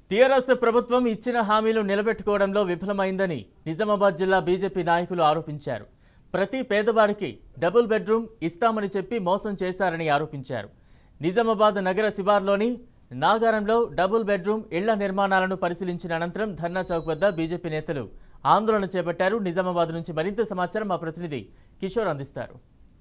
TRS ప్రభుత్వం ఇచ్చిన హామీలు నిలబెట్టుకోవడంలో విఫలమైందని నిజామాబాద్ జిల్లా బీజేపీ నాయకులు ఆరోపించారు ప్రతి పేదవాడికి డబుల్ బెడ్రూమ్ ఇస్తామని చెప్పి మోసం చేశారని ఆరోపించారు నిజామాబాద్ నగర శివార్లోని నాగారంలో డబుల్ బెడ్రూమ్ ఇళ్ల నిర్మాణాలను పరిశీలించిన అనంతరం ధర్నా చౌక్ వద్ద బీజేపీ నేతలు ఆందోళన చేపట్టారు నిజామాబాద్ నుంచి మరింత సమాచారం మా ప్రతినిధి కిషోర్ అందిస్తారు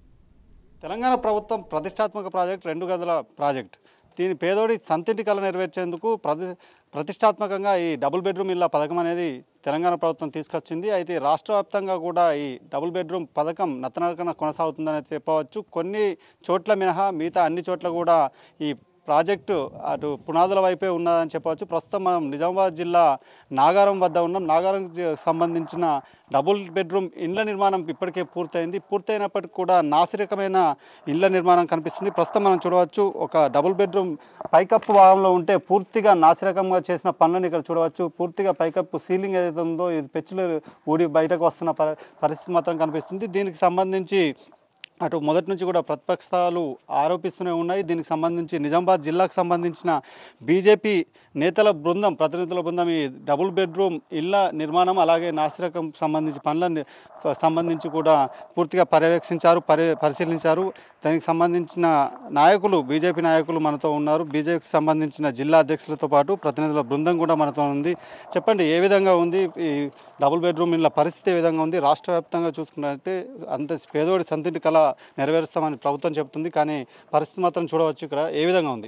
తెలంగాణ ప్రభుత్వం ప్రతిష్టాత్మక ప్రాజెక్ట్ రెండు గదుల ప్రాజెక్ట్ దీని పేదోడి సంతింటి కళ నెరవేర్చేందుకు ప్రతి ప్రతిష్టాత్మకంగా ఈ డబుల్ బెడ్రూమ్ ఇళ్ళ పథకం అనేది తెలంగాణ ప్రభుత్వం తీసుకొచ్చింది అయితే రాష్ట్ర వ్యాప్తంగా కూడా ఈ డబుల్ బెడ్రూమ్ పథకం నత్తనడకన కొనసాగుతుందని చెప్పవచ్చు కొన్ని చోట్ల మినహా మిగతా అన్ని చోట్ల కూడా ఈ ప్రాజెక్టు అటు పునాదుల వైపే ఉన్నదని చెప్పవచ్చు ప్రస్తుతం మనం నిజామాబాద్ జిల్లా నాగారం వద్ద ఉన్నాం నాగారం జ- సంబంధించిన డబుల్ బెడ్రూమ్ ఇండ్ల నిర్మాణం ఇప్పటికే పూర్తయింది పూర్తయినప్పటికీ కూడా నాసిరకమైన ఇండ్ల నిర్మాణం కనిపిస్తుంది ప్రస్తుతం మనం చూడవచ్చు ఒక డబుల్ బెడ్రూమ్ పైకప్పు భాగంలో ఉంటే పూర్తిగా నాసిరకంగా చేసిన పనులను ఇక్కడ చూడవచ్చు పూర్తిగా పైకప్పు సీలింగ్ ఏదైతే ఉందో ఇది పెచ్చులు ఊడి బయటకు వస్తున్న పరి- పరిస్థితి మాత్రం కనిపిస్తుంది దీనికి సంబంధించి అటు మొదటి నుంచి కూడా ప్రతిపక్షాలు ఆరోపిస్తూనే ఉన్నాయి దీనికి సంబంధించి నిజామాబాద్ జిల్లాకు సంబంధించిన బీజేపీ నేతల బృందం ప్రతినిధుల బృందం ఈ డబుల్ బెడ్రూమ్ ఇళ్ల నిర్మాణం అలాగే నాసిరకం సంబంధించి పనుల సంబంధించి కూడా పూర్తిగా పర్యవేక్షించారు పరి పరిశీలించారు దానికి సంబంధించిన నాయకులు బీజేపీ నాయకులు మనతో ఉన్నారు బీజేపీకి సంబంధించిన జిల్లా అధ్యక్షులతో పాటు ప్రతినిధుల బృందం కూడా మనతో ఉంది చెప్పండి ఏ విధంగా ఉంది ఈ డబుల్ బెడ్రూమ్ ఇళ్ళ పరిస్థితి ఏ విధంగా ఉంది రాష్ట్ర వ్యాప్తంగా చూసుకున్నట్లయితే అంత పేదోడి సంతింటి కళ నెరవేరుస్తామని ప్రభుత్వం చెప్తుంది కానీ పరిస్థితి మాత్రం చూడవచ్చు ఇక్కడ ఏ విధంగా ఉంది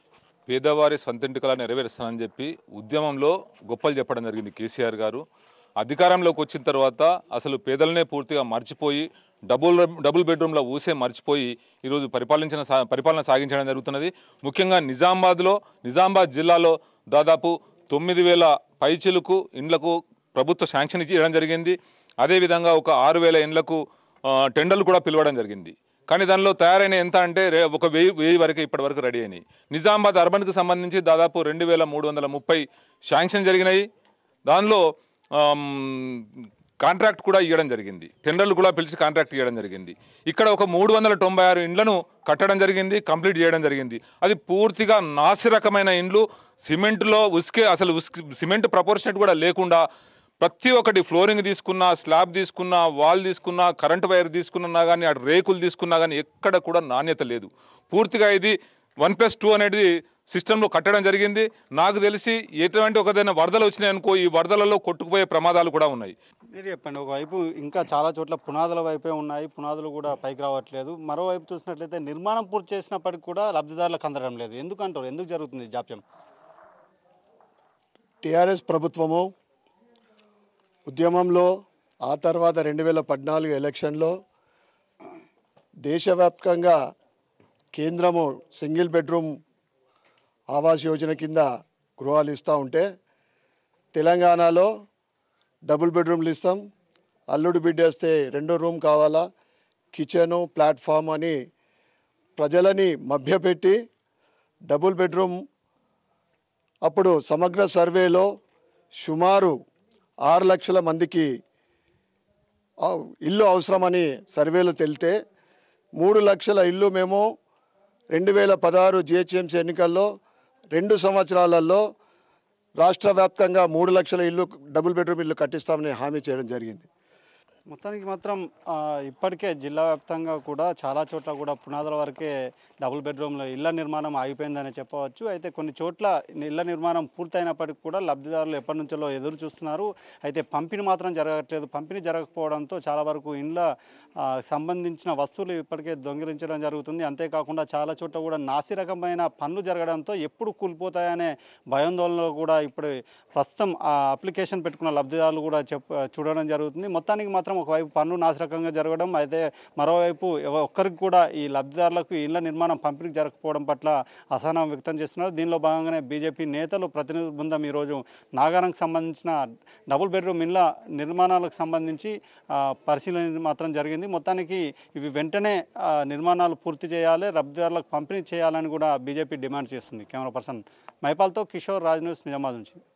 పేదవారి సొంతింటికలా నెరవేరుస్తానని చెప్పి ఉద్యమంలో గొప్పలు చెప్పడం జరిగింది కేసీఆర్ గారు అధికారంలోకి వచ్చిన తర్వాత అసలు పేదలనే పూర్తిగా మర్చిపోయి డబుల్ డబుల్ బెడ్రూమ్లో ఊసే మర్చిపోయి ఈరోజు పరిపాలించిన సా- పరిపాలన సాగించడం జరుగుతున్నది ముఖ్యంగా నిజామాబాద్లో నిజామాబాద్ జిల్లాలో దాదాపు తొమ్మిది వేల పైచిలకు ఇండ్లకు ప్రభుత్వ శాంక్షన్ ఇవ్వడం జరిగింది అదేవిధంగా ఒక ఆరు వేల ఇండ్లకు ఆ, టెండర్లు కూడా పిలవడం జరిగింది కానీ దానిలో తయారైన ఎంత అంటే రే- ఒక వెయ్యి వెయ్యి వరకు ఇప్పటి వరకు రెడీ అయినాయి నిజామాబాద్ అర్బన్కి సంబంధించి దాదాపు రెండు వేల మూడు వందల ముప్పై శాంక్షన్ జరిగినాయి దానిలో ఆమ్, కాంట్రాక్ట్ కూడా ఇవ్వడం జరిగింది టెండర్లు కూడా పిలిచి కాంట్రాక్ట్ ఇవ్వడం జరిగింది ఇక్కడ ఒక మూడు వందల తొంభై ఆరు ఇండ్లను కట్టడం జరిగింది కంప్లీట్ చేయడం జరిగింది అది పూర్తిగా నాసిరకమైన ఇండ్లు సిమెంట్లో ఉసుకే అసలు ఉస్క్ సిమెంట్ ప్రపోర్షనట్ కూడా లేకుండా ప్రతి ఒక్కటి ఫ్లోరింగ్ తీసుకున్నా స్లాబ్ తీసుకున్నా వాల్ తీసుకున్నా కరెంట్ వైర్ తీసుకున్నా కానీ అటు రేకులు తీసుకున్నా కానీ ఎక్కడ కూడా నాణ్యత లేదు పూర్తిగా ఇది వన్ ప్లస్ టూ అనేది సిస్టంలో కట్టడం జరిగింది నాకు తెలిసి ఎటువంటి ఒకదైనా వరదలు వచ్చినాయి అనుకో ఈ వరదలలో కొట్టుకుపోయే ప్రమాదాలు కూడా ఉన్నాయి మీరు చెప్పండి ఒకవైపు ఇంకా చాలా చోట్ల పునాదుల వైపే ఉన్నాయి పునాదులు కూడా పైకి రావట్లేదు మరోవైపు చూసినట్లయితే నిర్మాణం పూర్తి చేసినప్పటికీ కూడా లబ్ధిదారులకు అందడం లేదు ఎందుకంటారు ఎందుకు జరుగుతుంది ఈ జాప్యం టిఆర్ఎస్ ప్రభుత్వము ఉద్యమంలో ఆ తర్వాత రెండు వేల పద్నాలుగు ఎలక్షన్లో దేశవ్యాప్తంగా కేంద్రము సింగిల్ బెడ్రూమ్ ఆవాస్ యోజన కింద గృహాలు ఇస్తూ ఉంటే తెలంగాణలో డబుల్ బెడ్రూమ్లు ఇస్తాం అల్లుడు బిడ్డేస్తే రెండో రూమ్ కావాలా కిచెను ప్లాట్ఫామ్ అని ప్రజలని మభ్యపెట్టి డబుల్ బెడ్రూమ్ అప్పుడు సమగ్ర సర్వేలో సుమారు ఆరు లక్షల మందికి ఆ, ఇల్లు అవసరమని సర్వేలో తెలితే మూడు లక్షల ఇల్లు మేము రెండు వేల పదహారు జిహెచ్ఎంసీ ఎన్నికల్లో రెండు సంవత్సరాలలో రాష్ట్ర వ్యాప్తంగా మూడు లక్షల ఇల్లు డబుల్ బెడ్రూమ్ ఇల్లు కట్టిస్తామని హామీ చేయడం జరిగింది మొత్తానికి మాత్రం ఆ, ఇప్పటికే జిల్లా వ్యాప్తంగా కూడా చాలా చోట్ల కూడా పునాదుల వరకే డబుల్ బెడ్రూమ్ల ఇళ్ల నిర్మాణం ఆగిపోయిందని చెప్పవచ్చు అయితే కొన్ని చోట్ల ఇళ్ల నిర్మాణం పూర్తయినప్పటికీ కూడా లబ్ధిదారులు ఎప్పటి నుంచో ఎదురు చూస్తున్నారు అయితే పంపిణీ మాత్రం జరగట్లేదు పంపిణీ జరగకపోవడంతో చాలా వరకు ఇండ్ల ఆ, సంబంధించిన వస్తువులు ఇప్పటికే దొంగిలించడం జరుగుతుంది అంతేకాకుండా చాలా చోట్ల కూడా నాసి రకమైన పనులు జరగడంతో ఎప్పుడు కూలిపోతాయనే భయాందోళనలో కూడా ఇప్పుడు ప్రస్తుతం ఆ అప్లికేషన్ పెట్టుకున్న లబ్ధిదారులు కూడా చెప్ చూడడం జరుగుతుంది మొత్తానికి మాత్రం ఒకవైపు పన్ను నాసిరకంగా జరగడం అయితే మరోవైపు ఎవ- ఒక్కరికి కూడా ఈ లబ్ధిదారులకు ఇళ్ల నిర్మాణం పంపిణీ జరగకపోవడం పట్ల అసహనం వ్యక్తం చేస్తున్నారు దీనిలో భాగంగానే బీజేపీ నేతలు ప్రతినిధి బృందం ఈరోజు నాగారంకి సంబంధించిన డబుల్ బెడ్రూమ్ ఇళ్ల నిర్మాణాలకు సంబంధించి ఆ, పరిశీలన మాత్రం జరిగింది మొత్తానికి ఇవి వెంటనే ఆ, నిర్మాణాలు పూర్తి చేయాలి లబ్ధిదారులకు పంపిణీ చేయాలని కూడా బీజేపీ డిమాండ్ చేస్తుంది కెమెరా పర్సన్ మైపాల్తో కిషోర్ రాజ్ న్యూస్ నిజామాబాద్ నుంచి